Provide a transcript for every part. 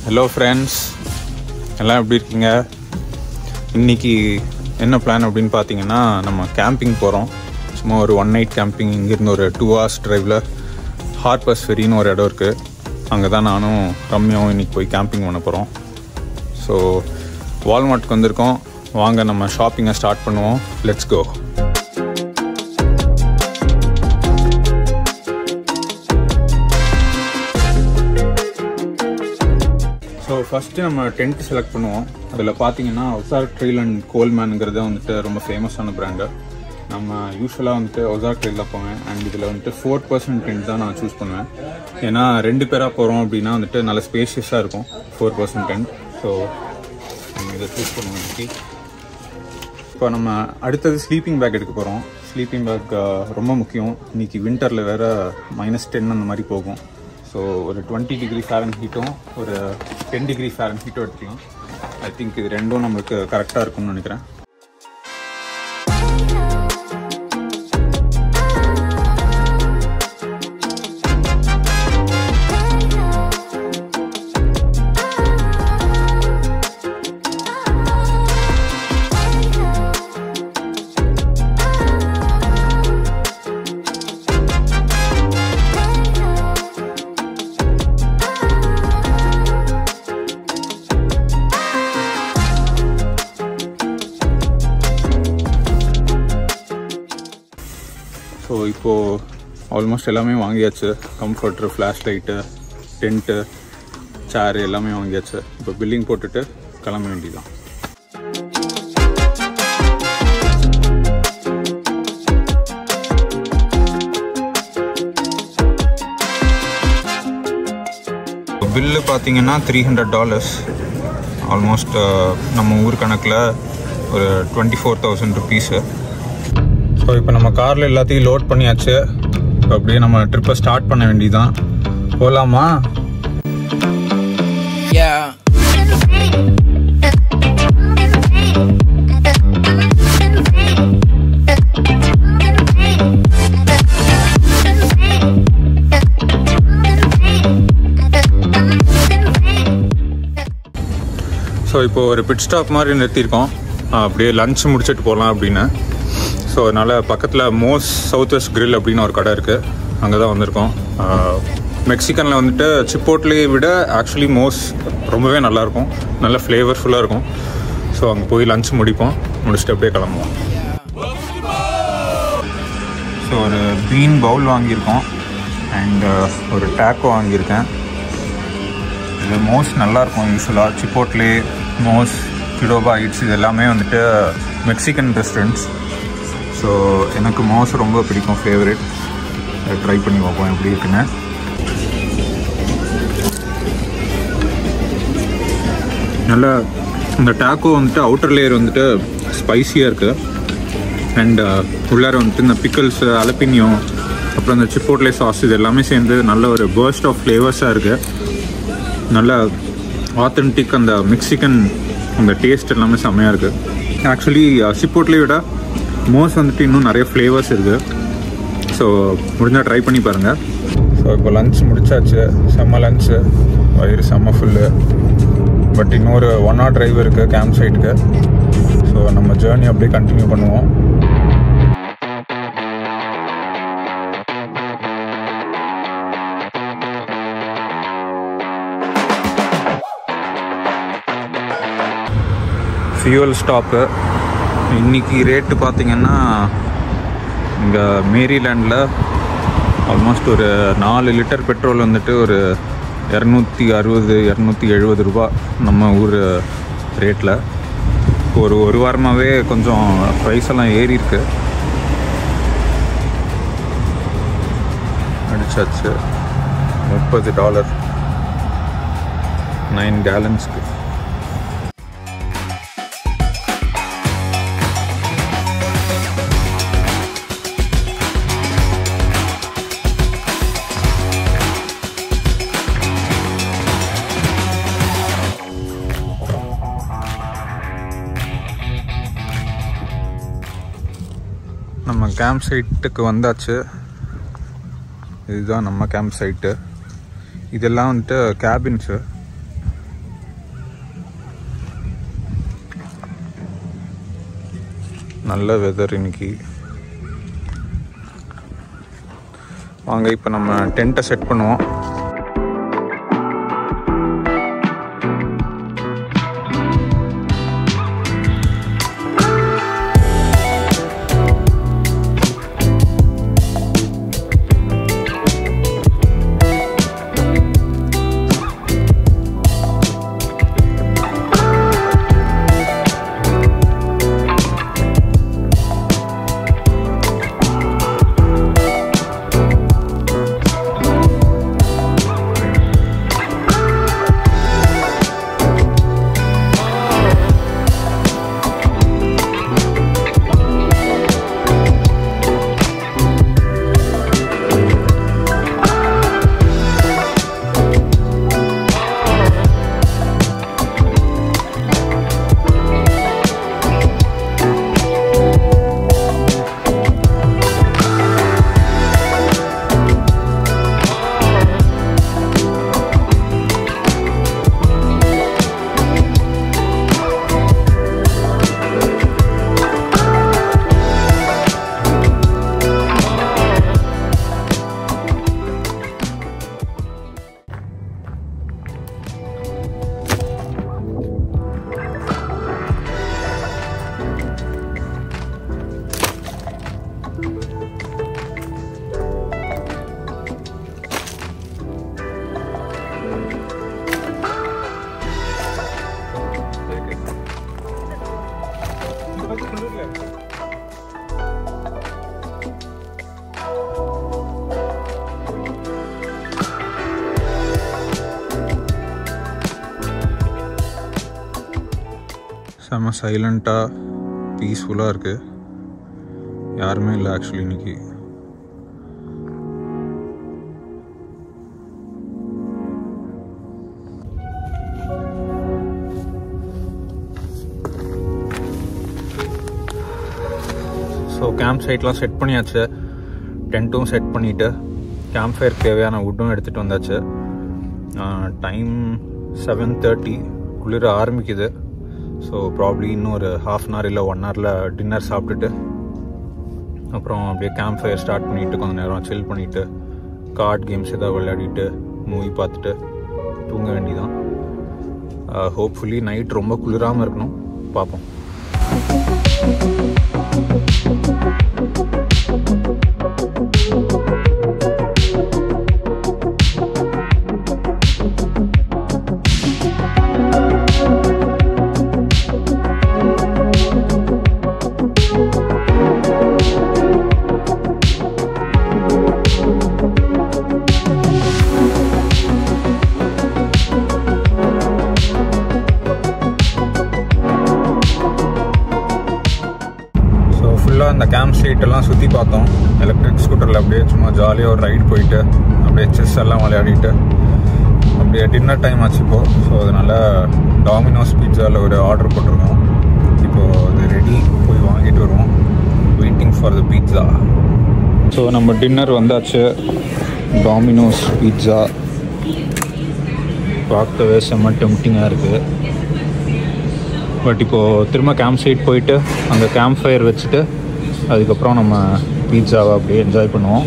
Hello friends எல்லாம் எப்படி இருக்கீங்க இன்னைக்கு என்ன பிளான் அப்படின்னு பார்த்தீங்கன்னா நம்ம கேம்பிங் போகிறோம் சும்மா ஒரு ஒன் நைட் கேம்பிங் இங்கேருந்து ஒரு டூ ஹவர்ஸ் டிரைவில் ஹார்பஸ் ஃபெரின்னு ஒரு இடம் இருக்குது அங்கே தான் நானும் ரம்யாவும் இன்னைக்கு போய் கேம்பிங் பண்ண போகிறோம் ஸோ வால்மார்ட்க்கு வந்திருக்கோம் வாங்க நம்ம ஷாப்பிங்கை ஸ்டார்ட் பண்ணுவோம் லெட்ஸ் கோ ஸோ ஃபஸ்ட்டு நம்ம டென்ட் செலக்ட் பண்ணுவோம் அதில் பார்த்தீங்கன்னா ஒசார் ட்ரெயில் அண்ட் கோல்மேனுங்கிறது வந்துட்டு ரொம்ப ஃபேமஸான பிராண்டு நம்ம யூஸ்வலாக வந்துட்டு ஒசார் ட்ரெயில் தான் போவேன் அண்ட் இதில் வந்துட்டு ஃபோர் பர்சன்ட் டென்ட் தான் நான் சூஸ் பண்ணுவேன் ஏன்னா ரெண்டு பேராக போகிறோம் அப்படின்னா வந்துட்டு நல்ல ஸ்பேஷியஸாக இருக்கும் ஃபோர் பர்சன்ட் டென்ட் ஸோ நம்ம இதை சூஸ் பண்ணுவோம் இன்னைக்கு இப்போ நம்ம அடுத்தது ஸ்லீப்பிங் பேக் எடுக்க போகிறோம் ஸ்லீப்பிங் பேக் ரொம்ப முக்கியம் இன்னைக்கு வின்டரில் வேற மைனஸ் டென் அந்த மாதிரி போகும் ஸோ ஒரு டுவெண்ட்டி டிகிரி ஃபேரன் ஹீட்டும் ஒரு டென் டிகிரி ஃபேரன் ஹீட்டும் எடுத்துக்கலாம் ஐ திங்க் இது ரெண்டும் நம்மளுக்கு கரெக்டாக இருக்கும்னு நினைக்கிறேன் ஸோ இப்போது ஆல்மோஸ்ட் எல்லாமே வாங்கியாச்சு comforter flash light tent chair எல்லாமே வாங்கியாச்சு இப்போ பில்லிங் போட்டுட்டு கிளம்ப வேண்டியதான் பில்லு பார்த்தீங்கன்னா த்ரீ ஹண்ட்ரட் டாலர்ஸ் ஆல்மோஸ்ட் நம்ம ஊர் கணக்கில் ஒரு twenty four thousand rupees so இப்போ நம்ம காரில் எல்லாத்தையும் லோட் பண்ணியாச்சு இப்போ அப்படியே நம்ம ட்ரிப்பை ஸ்டார்ட் பண்ண வேண்டியதான் போகலாமா Yeah. ஸோ இப்போ ஒரு பிட் ஸ்டாப் மாதிரி நிறுத்தியிருக்கோம் ஆஹ் அப்படியே லஞ்ச் முடிச்சுட்டு போகலாம் அப்படின்னு ஸோ அதனால் பக்கத்தில் மோஸ் சவுத் வெஸ்ட் grill அப்படின்னு ஒரு கடை இருக்குது அங்கே தான் வந்திருக்கோம் மெக்சிகனில் வந்துட்டு சிப்போட்லேயே விட ஆக்சுவலி மோஸ் ரொம்பவே நல்லாயிருக்கும் நல்ல ஃப்ளேவர்ஃபுல்லாக இருக்கும் ஸோ அங்கே போய் லஞ்ச் முடிப்போம் முடிச்சுட்டு அப்படியே கிளம்புவோம் ஸோ ஒரு பீன் பவுல் வாங்கியிருக்கோம் அண்ட் ஒரு டேக்கோ வாங்கியிருக்கேன் இது மோஸ் நல்லாயிருக்கும் யூஸ்வலாக சிப்போட்லே மோஸ் கிடோபா இட்ஸ் இது எல்லாமே வந்துட்டு மெக்சிகன் ரெஸ்டாரண்ட்ஸ் ஸோ எனக்கு மோஸ் ரொம்ப பிடிக்கும் ஃபேவரட் ட்ரை பண்ணி பார்ப்போம் எப்படி இருக்குன்னு நல்ல இந்த டேக்கோ வந்துட்டு அவுட்டர் லேயர் வந்துட்டு ஸ்பைசியாக இருக்குது அண்ட் உள்ளார வந்துட்டு இந்த பிக்கல்ஸ் அலப்பினியோ அப்புறம் இந்த சிப்போட்லே சாஸ் இது எல்லாமே சேர்ந்து நல்ல ஒரு burst ஆஃப் ஃப்ளேவர்ஸாக இருக்குது நல்ல ஆத்தென்டிக் அந்த மெக்சிகன் அந்த டேஸ்ட் எல்லாமே செம்மையாக இருக்குது ஆக்சுவலி சிப்போட்லேயே விட மோஸ் வந்துட்டு இன்னும் நிறைய ஃப்ளேவர்ஸ் இருக்குது ஸோ முடிஞ்சால் ட்ரை பண்ணி பாருங்கள் ஸோ இப்போ லஞ்ச் முடிச்சாச்சு செம்ம லஞ்சு வயிறு செம்ம ஃபுல்லு பட் இன்னொரு ஒன் ஹவர் டிரைவ் இருக்குது கேம்ப் சைட்டுக்கு ஸோ நம்ம ஜேர்னி அப்படியே கண்டினியூ பண்ணுவோம் ஃபியூவல் ஸ்டாப்பு இன்னைக்கு ரேட்டு பார்த்தீங்கன்னா இங்கே மேரிலேண்டில் ஆல்மோஸ்ட் ஒரு நாலு லிட்டர் பெட்ரோல் வந்துட்டு ஒரு இரநூத்தி அறுபது இரநூத்தி எழுபது ரூபா நம்ம ஊர் ரேட்டில் ஒரு ஒரு வாரமாகவே கொஞ்சம் ப்ரைஸ் எல்லாம் ஏறி இருக்கு அடிச்சாச்சு முப்பது டாலர் நைன் கேலன்ஸ்க்கு நம்ம கேம்ப் சைட்டுக்கு வந்தாச்சு இதுதான் நம்ம கேம்ப் சைட்டு இதெல்லாம் வந்துட்டு கேபின்ஸு நல்ல வெதர் இன்னைக்கு வாங்க இப்போ நம்ம டென்ட்டை செட் பண்ணுவோம் செம்ம சைலண்ட்டாக பீஸ்ஃபுல்லாக இருக்குது யாருமே இல்லை ஆக்சுவலி இன்னைக்கு ஸோ கேம்ப் சைட்லாம் செட் பண்ணியாச்சு டென்ட்டும் செட் பண்ணிவிட்டு கேம்ப் ஃபயருக்கு தேவையான வுட்டும் எடுத்துகிட்டு வந்தாச்சு டைம் செவன் தேர்ட்டி குளிர ஆரம்பிக்குது ஸோ ப்ராப்ளி இன்னும் ஒரு ஹாஃப் அன் ஹவர் இல்லை ஒன் ஹவரில் டின்னர் சாப்பிட்டுட்டு அப்புறம் அப்படியே கேம்ப் ஃபயர் ஸ்டார்ட் பண்ணிவிட்டு கொஞ்சம் நேரம் சில் பண்ணிவிட்டு கார்ட் கேம்ஸ் ஏதாவது விளையாடிட்டு மூவி பார்த்துட்டு தூங்க வேண்டியதான் ஹோப்ஃபுல்லி நைட் ரொம்ப குளிராமல் இருக்கணும் பார்ப்போம் ஸோ ஃபுல்லாக அந்த கேம்ப் ஸ்ட்ரீட் எல்லாம் சுற்றி பார்த்தோம் எலக்ட்ரிக் ஸ்கூட்டரில் அப்படியே சும்மா ஜாலியாக ஒரு ரைடு போயிட்டு அப்படியே செஸ் எல்லாம் விளையாடிட்டு அப்படியே டின்னர் டைம் ஆச்சு இப்போ ஸோ அதனால் டாமினோஸ் பீட்சாவில் ஒரு ஆர்டர் போட்டிருக்கோம் இப்போது அது ரெடி போய் வாங்கிட்டு வருவோம் waiting for the pizza so நம்ம டின்னர் வந்தாச்சு டாமினோஸ் பீட்சா பார்க்கவே செம்ம டெம்டிங்காக இருக்குது பட் இப்போது திரும்ப கேம்ப் சைட் போயிட்டு அங்கே கேம்ப் ஃபயர் வச்சுட்டு அதுக்கப்புறம் நம்ம பீட்சாவை அப்படியே என்ஜாய் பண்ணுவோம்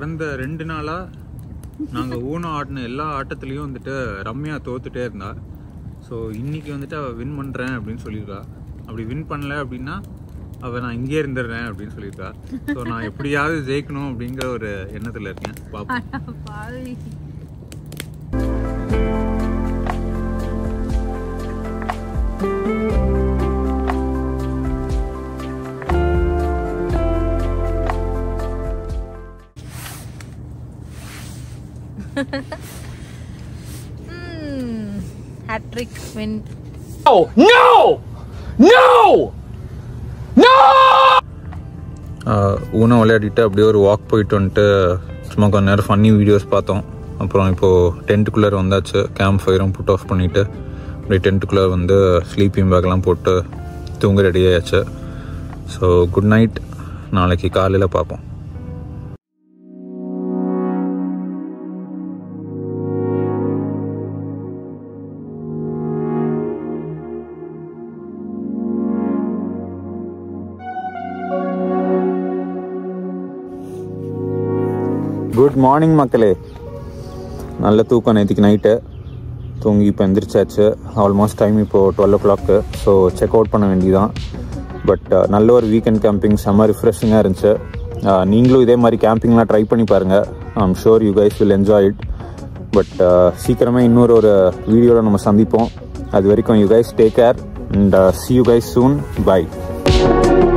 கடந்த ரெண்டு நாளா நாங்க ஊனம் ஆடின எல்லா ஆட்டத்துலயும் வந்துட்டு ரம்யா தோத்துட்டே இருந்தா ஸோ இன்னைக்கு வந்துட்டு அவ வின் பண்றேன் அப்படின்னு சொல்லியிருக்கா அப்படி வின் பண்ணல அப்படின்னா அவ நான் இங்கே இருந்துடுறேன் அப்படின்னு சொல்லியிருக்கா ஸோ நான் எப்படியாவது ஜெயிக்கணும் அப்படிங்கிற ஒரு எண்ணத்துல இருக்கேன் பாப்போம் பாவி ஹேட்ரிக் வின் ஊனம் விளையாடிட்டு அப்படியே ஒரு வாக் போயிட்டு வந்துட்டு சும்மா கொஞ்ச நேரம் ஃபன்னி வீடியோஸ் பார்த்தோம் அப்புறம் இப்போது டென்ட்டுக்குள்ளே வந்தாச்சு கேம்ப் ஃபயரும் புட் ஆஃப் பண்ணிவிட்டு அப்படியே டென்ட்டுக்குள்ளே வந்து ஸ்லீப்பிங் பேக்லாம் போட்டு தூங்க ரெடி ஆயாச்சு ஸோ குட் நைட் நாளைக்கு காலையில் பார்ப்போம் குட் மார்னிங் மக்களே நல்ல தூக்கம் நேற்றுக்கு நைட்டு தூங்கி இப்போ எந்திரிச்சாச்சு ஆல்மோஸ்ட் டைம் இப்போது twelve o'clock so check out பண்ண வேண்டியதான் பட் நல்ல ஒரு வீக்கெண்ட் கேம்பிங் செம்ம ரிஃப்ரெஷிங்காக இருந்துச்சு Uh, நீங்களும் இதே மாதிரி கேம்பிங்லாம் ட்ரை பண்ணி பாருங்கள் I'm sure you guys will enjoy it but சீக்கிரமே இன்னொரு ஒரு வீடியோவில் நம்ம சந்திப்போம் அது வரைக்கும் you guys take care and see you guys soon by